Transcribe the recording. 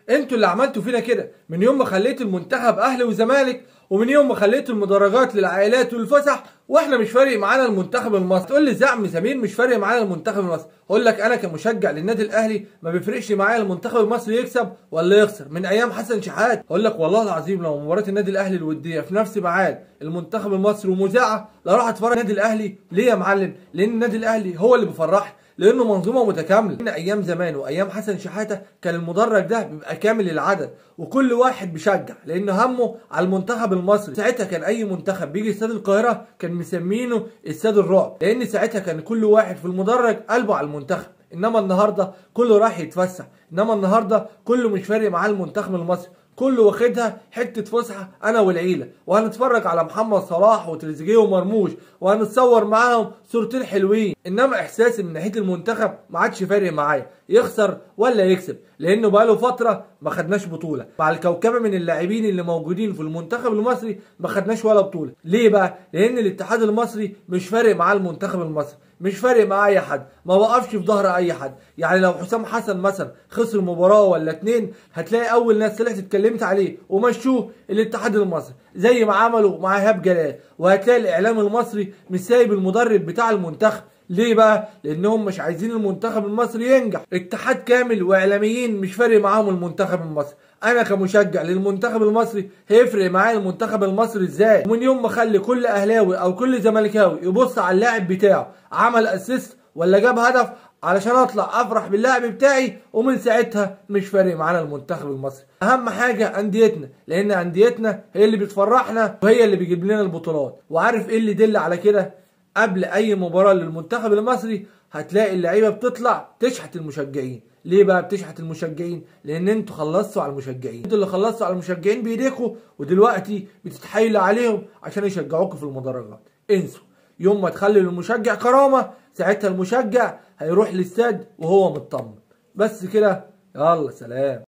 انتوا اللي عملتوا فينا كده من يوم ما خليتوا المنتخب اهلي وزمالك ومن يوم ما خليتوا المدرجات للعائلات والفسح واحنا مش فارق معانا المنتخب المصري تقول لي زعم سمير مش فارق معانا المنتخب المصري اقول لك انا كمشجع للنادي الاهلي ما بيفرقش معايا المنتخب المصري يكسب ولا يخسر من ايام حسن شحات اقول لك والله العظيم لو مباراه النادي الاهلي الوديه في نفس ميعاد المنتخب المصري ومذاعه لا راح اتفرج النادي الاهلي ليه يا معلم لان النادي الاهلي هو اللي بيفرحني لانه منظومه متكامله ان ايام زمان وايام حسن شحاته كان المدرج ده بيبقى كامل العدد وكل واحد بيشجع لان همه على المنتخب المصري ساعتها كان اي منتخب بيجي استاد القاهره كان مسمينه استاد الرعب لان ساعتها كان كل واحد في المدرج قلبه على المنتخب انما النهارده كله راح يتفسح انما النهارده كله مش فارق معاه المنتخب المصري كله واخدها حته فسحه انا والعيله وهنتفرج على محمد صلاح وتريزيجيه ومرموش وهنتصور معاهم صورتين حلوين انما احساسي من ناحيه المنتخب ما عادش فارق معايا يخسر ولا يكسب لانه بقاله فتره ما خدناش بطوله مع الكوكبه من اللاعبين اللي موجودين في المنتخب المصري ما خدناش ولا بطوله ليه بقى لان الاتحاد المصري مش فارق معاه المنتخب المصري مش فارق مع اي حد ما وقفش في ظهر اي حد يعني لو حسام حسن مثلا خسر مباراه ولا اتنين هتلاقي اول ناس طلعت اتكلمت عليه ومشوه الاتحاد المصري زي ما عملوا مع ايهاب جلال وهتلاقي الاعلام المصري مش سايب المدرب بتاع المنتخب ليه بقى؟ لانهم مش عايزين المنتخب المصري ينجح، اتحاد كامل واعلاميين مش فارق معاهم المنتخب المصري، انا كمشجع للمنتخب المصري هيفرق معايا المنتخب المصري ازاي؟ ومن يوم ما اخلي كل اهلاوي او كل زملكاوي يبص على اللاعب بتاعه عمل اسيست ولا جاب هدف علشان اطلع افرح باللاعب بتاعي ومن ساعتها مش فارق معانا المنتخب المصري اهم حاجه انديتنا لان انديتنا هي اللي بتفرحنا وهي اللي بيجيب لنا البطولات وعارف ايه اللي يدل على كده قبل اي مباراه للمنتخب المصري هتلاقي اللعيبه بتطلع تشحت المشجعين ليه بقى بتشحت المشجعين لان انتوا خلصتوا على المشجعين انتوا اللي خلصتوا على المشجعين بايديكم ودلوقتي بتتحايلوا عليهم عشان يشجعوكم في المدرجات انسوا يوم ما تخلي المشجع كرامه ساعتها المشجع هيروح الاستاد وهو مطمن بس كده يلا سلام